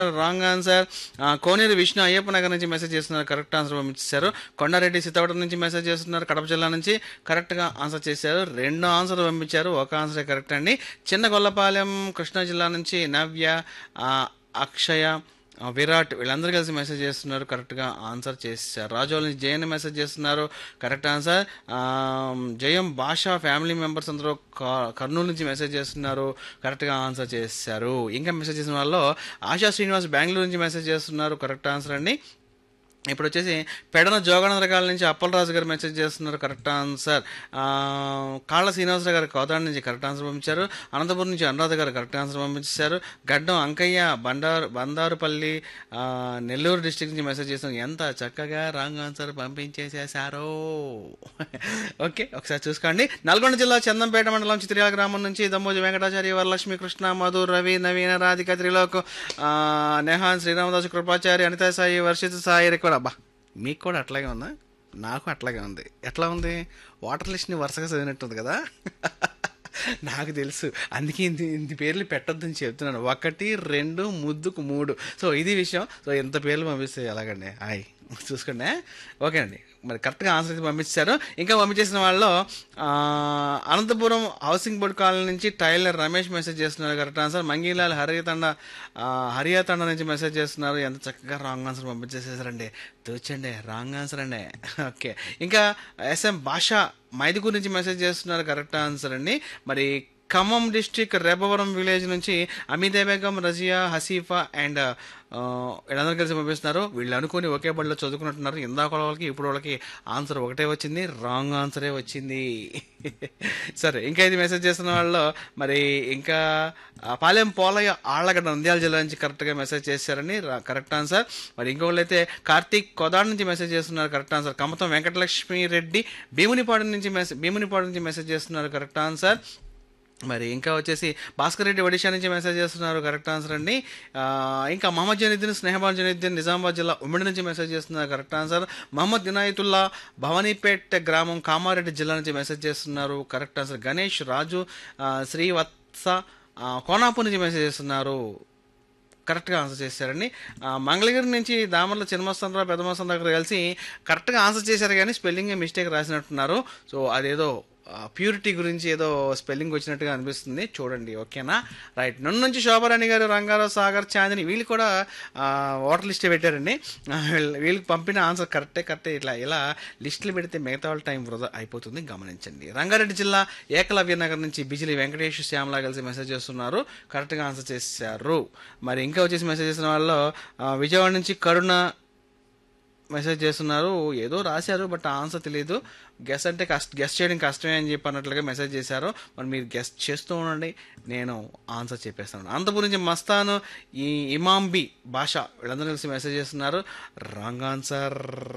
wrong answer Koneru Vishnu Ayyappa Nagar నుంచి message చేస్తున్నారు correct answer పంపించారు కొండారెడ్డి సీతావటం నుంచి మెసేజ్ చేస్తున్నారు కడప జిల్లా నుంచి కరెక్ట్గా ఆన్సర్ చేశారు రెండు ఆన్సర్ పంపించారు ఒక ఆన్సరే కరెక్ట్ అండి చిన్న గొల్లపాలెం కృష్ణా జిల్లా నుంచి నవ్య ఆ, అక్షయ ఆ, విరాట్ వీళ్ళందరూ కలిసి మెసేజ్ చేస్తున్నారు కరెక్ట్గా ఆన్సర్ చేశారు రాజోల్ నుంచి జయన్ మెసేజ్ చేస్తున్నారు కరెక్ట్ ఆన్సర్ ఆ, జయం భాష ఫ్యామిలీ మెంబర్స్ అందరూ క- కర్నూలు నుంచి మెసేజ్ చేస్తున్నారు కరెక్ట్గా ఆన్సర్ చేశారు ఇంకా మెసేజ్ చేసిన వాళ్ళలో ఆశా శ్రీనివాస్ బెంగళూరు నుంచి మెసేజ్ చేస్తున్నారు కరెక్ట్ ఆన్సర్ అండి ఇప్పుడు వచ్చేసి పెడన జోగానంద రకాల నుంచి అప్పలరాజు గారు మెసేజ్ చేస్తున్నారు కరెక్ట్ ఆన్సర్ ఆ, కాళ్ళ శ్రీనివాసరావు గారు కోదాడ నుంచి కరెక్ట్ ఆన్సర్ పంపించారు అనంతపురం నుంచి అనురాధ గారు కరెక్ట్ ఆన్సర్ పంపించారు గడ్డం అంకయ్య బండారు బందారుపల్లి ఆ, నెల్లూరు డిస్టిక్ నుంచి మెసేజ్ చేస్తున్నారు ఎంత చక్కగా రాంగ్ ఆన్సర్ పంపించేసేసారో ఓకే ఒకసారి చూసుకోండి నల్గొండ జిల్లా చందంపేట మండలం చిత్రియాల గ్రామం నుంచి దమ్మోజి వెంకటాచార్య వరలక్ష్మి కృష్ణ మధు రవి నవీన రాధిక త్రిలోక్ ఆ, నెహాన్ శ్రీరామదాసు కృపాచారి అనితా సాయి వర్షిత్ సాయి రిక్వర్ అబ్బా మీకు కూడా అట్లాగే ఉందా నాకు అట్లాగే ఉంది ఎట్లా ఉంది వాటర్ లిస్ట్ని వరుసగా చదివినట్టుంది కదా నాకు తెలుసు అందుకే ఇంత ఇంత పేర్లు పెట్టొద్దని చెప్తున్నాను ఒకటి రెండు ముద్దుకు మూడు సో ఇది విషయం సో ఎంత పేర్లు పంపిస్తే ఎలాగండి హాయ్ చూసుకోండి ఓకే అండి మరి కరెక్ట్గా ఆన్సర్ అయితే పంపించారు ఇంకా పంపించేసిన వాళ్ళలో ఆ, అనంతపురం హౌసింగ్ బోర్డ్ కాలనీ నుంచి టైలర్ రమేష్ మెసేజ్ చేస్తున్నారు కరెక్ట్ ఆన్సర్ మంగీలాల్ హరియతండ ఆ, హరియాతండ నుంచి మెసేజ్ చేస్తున్నారు ఎంత చక్కగా రాంగ్ ఆన్సర్ పంపించేసేసారండి తోచండి రాంగ్ ఆన్సర్ అండి ఓకే ఇంకా ఎస్ఎం భాష మైదుకూరు నుంచి మెసేజ్ చేస్తున్నారు కరెక్ట్ ఆన్సర్ అండి మరి ఖమ్మం డిస్టిక్ రేపవరం విలేజ్ నుంచి అమిదే బేగం రజియా హసీఫా అండ్ వీళ్ళందరూ కలిసి పంపిస్తున్నారు వీళ్ళు అనుకుని ఒకే బడిలో చదువుకున్నట్టున్నారు ఇందాక వాళ్ళకి ఇప్పుడు వాళ్ళకి ఆన్సర్ ఒకటే వచ్చింది రాంగ్ ఆన్సరే వచ్చింది సరే ఇంకా ఇది మెసేజ్ చేస్తున్న వాళ్ళు మరి ఇంకా ఆ, పాలెం పోలయ్య ఆళ్ళగడ్డ నంద్యాల జిల్లా నుంచి కరెక్ట్గా మెసేజ్ చేశారని రా- కరెక్ట్ ఆన్సర్ మరి ఇంకొకళ్ళు అయితే కార్తీక్ కొదాడ్ నుంచి మెసేజ్ చేస్తున్నారు కరెక్ట్ ఆన్సర్ కమతం వెంకటలక్ష్మి రెడ్డి భీమునిపాడు నుంచి మెసేజ్ భీమునిపాడు నుంచి మెసేజ్ చేస్తున్నారు కరెక్ట్ ఆన్సర్ మరి ఇంకా వచ్చేసి భాస్కర్ రెడ్డి ఒడిషా నుంచి మెసేజ్ చేస్తున్నారు కరెక్ట్ ఆన్సర్ అండి ఆ, ఇంకా మహమ్మద్ జనీద్దీన్ స్నేహబాన్ జనీద్దీన్ నిజామాబాద్ జిల్లా ఉమ్మడి నుంచి మెసేజ్ చేస్తున్నారు కరెక్ట్ ఆన్సర్ మహమ్మద్ ఇనాయతుల్లా భవానీపేట్ గ్రామం కామారెడ్డి జిల్లా నుంచి మెసేజ్ చేస్తున్నారు కరెక్ట్ ఆన్సర్ గణేష్ రాజు ఆ, శ్రీవత్స ఆ, కోనాపూర్ నుంచి మెసేజ్ చేస్తున్నారు కరెక్ట్గా ఆన్సర్ చేశారండి ఆ, మంగళగిరి నుంచి దామర్ల చిన్నమస్తానరావు పెద్దమస్తానరావు గారు కలిసి కరెక్ట్గా ఆన్సర్ చేశారు కానీ స్పెల్లింగ్ మిస్టేక్ రాసినట్టున్నారు సో అదేదో ప్యూరిటీ గురించి ఏదో స్పెల్లింగ్ వచ్చినట్టుగా అనిపిస్తుంది చూడండి ఓకేనా రైట్ నన్ను నుంచి శోభారాణి గారు రంగారావు సాగర్ చాందిని వీళ్ళు కూడా వాటర్ లిస్టే పెట్టారండి ఆ, వీళ్ళ- వీళ్ళకి పంపిన ఆన్సర్ కరెక్టే కరెక్టే ఇట్లా ఇలా లిస్టులు పెడితే మిగతా వాళ్ళ టైం వృధా అయిపోతుంది గమనించండి రంగారెడ్డి జిల్లా ఏకలవ్య నగర్ నుంచి బిజిలి వెంకటేష్ శ్యామలా కలిసి మెసేజ్ చేస్తున్నారు కరెక్ట్గా ఆన్సర్ చేశారు మరి ఇంకా వచ్చేసి మెసేజ్ చేసిన వాళ్ళు ఆ, విజయవాడ నుంచి కరుణ మెసేజ్ చేస్తున్నారు ఏదో రాశారు బట్ ఆన్సర్ తెలియదు గెస్ అంటే కష్ట గెస్ట్ చేయడం కష్టమే అని చెప్పి అన్నట్లుగా మెసేజ్ చేశారు మరి మీరు గెస్ట్ చేస్తూ ఉండండి నేను ఆన్సర్ చెప్పేస్తాను అనంతపురం నుంచి మస్తాను ఈ ఇమాంబి భాష వీళ్ళందరూ కలిసి మెసేజ్ చేస్తున్నారు రాంగ్ ఆన్సర్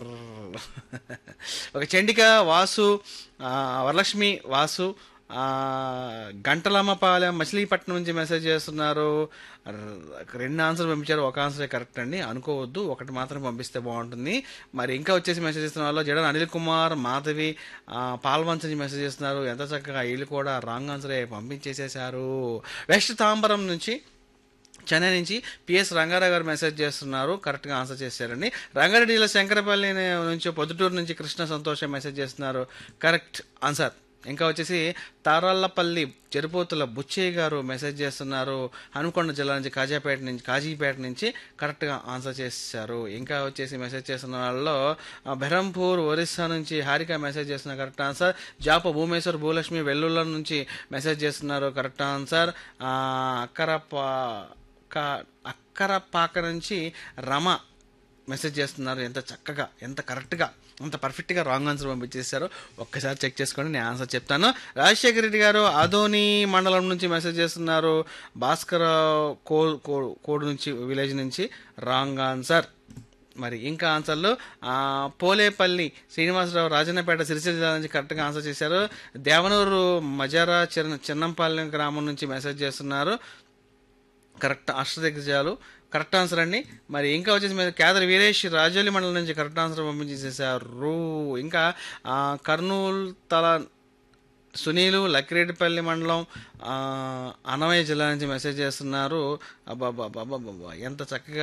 ఒక చండిక వాసు ఆ, వరలక్ష్మి వాసు ఆ, గంటలమ్మపాలెం మచిలీపట్నం నుంచి మెసేజ్ చేస్తున్నారు ర- రెండు ఆన్సర్ పంపించారు ఒక ఆన్సరే కరెక్ట్ అండి అనుకోవద్దు ఒకటి మాత్రం పంపిస్తే బాగుంటుంది మరి ఇంకా వచ్చేసి మెసేజ్ చేస్తున్న వాళ్ళు జడ అనిల్ కుమార్ మాధవి ఆ, పాల్వంచ్ నుంచి మెసేజ్ చేస్తున్నారు ఎంత చక్కగా వీళ్ళు కూడా రాంగ్ ఆన్సరే పంపించేసేసారు వెస్ట్ తాంబరం నుంచి చెన్నై నుంచి పిఎస్ రంగారావు గారు మెసేజ్ చేస్తున్నారు కరెక్ట్గా ఆన్సర్ చేశారండి రంగారెడ్డి జిల్లా శంకరపల్లి నుంచి పొద్దుటూరు నుంచి కృష్ణ సంతోషం మెసేజ్ చేస్తున్నారు కరెక్ట్ ఆన్సర్ ఇంకా వచ్చేసి తారాళ్ళపల్లి చెరుపోతుల బుచ్చయ్య గారు మెసేజ్ చేస్తున్నారు హనుకొండ జిల్లా నుంచి కాజాపేట నుంచి కాజీపేట నుంచి కరెక్ట్గా ఆన్సర్ చేశారు ఇంకా వచ్చేసి మెసేజ్ చేస్తున్న వాళ్ళలో ఆ, బెరంపూర్ ఒరిస్సా నుంచి హారిక మెసేజ్ చేస్తున్నారు కరెక్ట్ ఆన్సర్ జాప భూమేశ్వర్ భూలక్ష్మి వెల్లుల్ల నుంచి మెసేజ్ చేస్తున్నారు కరెక్ట్ ఆన్సర్ ఆ, అక్కరప క- అక్కరపాక నుంచి రమ మెసేజ్ చేస్తున్నారు ఎంత చక్కగా ఎంత కరెక్ట్గా అంత పర్ఫెక్ట్గా రాంగ్ ఆన్సర్ పంపించేశారు ఒక్కసారి చెక్ చేసుకోండి నేను ఆన్సర్ చెప్తాను రాజశేఖర రెడ్డి గారు ఆదోని మండలం నుంచి మెసేజ్ చేస్తున్నారు భాస్కర్ కో కో- కోడ్ నుంచి విలేజ్ నుంచి రాంగ్ ఆన్సర్ మరి ఇంకా ఆన్సర్లు ఆ, పోలేపల్లి శ్రీనివాసరావు రాజన్నపేట సిరిసిల్ల జిల్లా నుంచి కరెక్ట్గా ఆన్సర్ చేశారు దేవనూరు మజారా చిన్న చిన్నంపాలెం గ్రామం నుంచి మెసేజ్ చేస్తున్నారు కరెక్ట్ అష్టదిగ్గజాలు కరెక్ట్ ఆన్సర్ అండి మరి ఇంకా వచ్చేసి మీరు కేదర్ వీరేష్ రాజోలి మండలం నుంచి కరెక్ట్ ఆన్సర్ పంపించేసేసారు ఇంకా ఆ, కర్నూలు తల సునీలు లక్కిరెడ్డిపల్లి మండలం ఆ, అన్నమయ్య జిల్లా నుంచి మెసేజ్ చేస్తున్నారు అబ్బాబ్బాబ్బాబ్బా ఎంత చక్కగా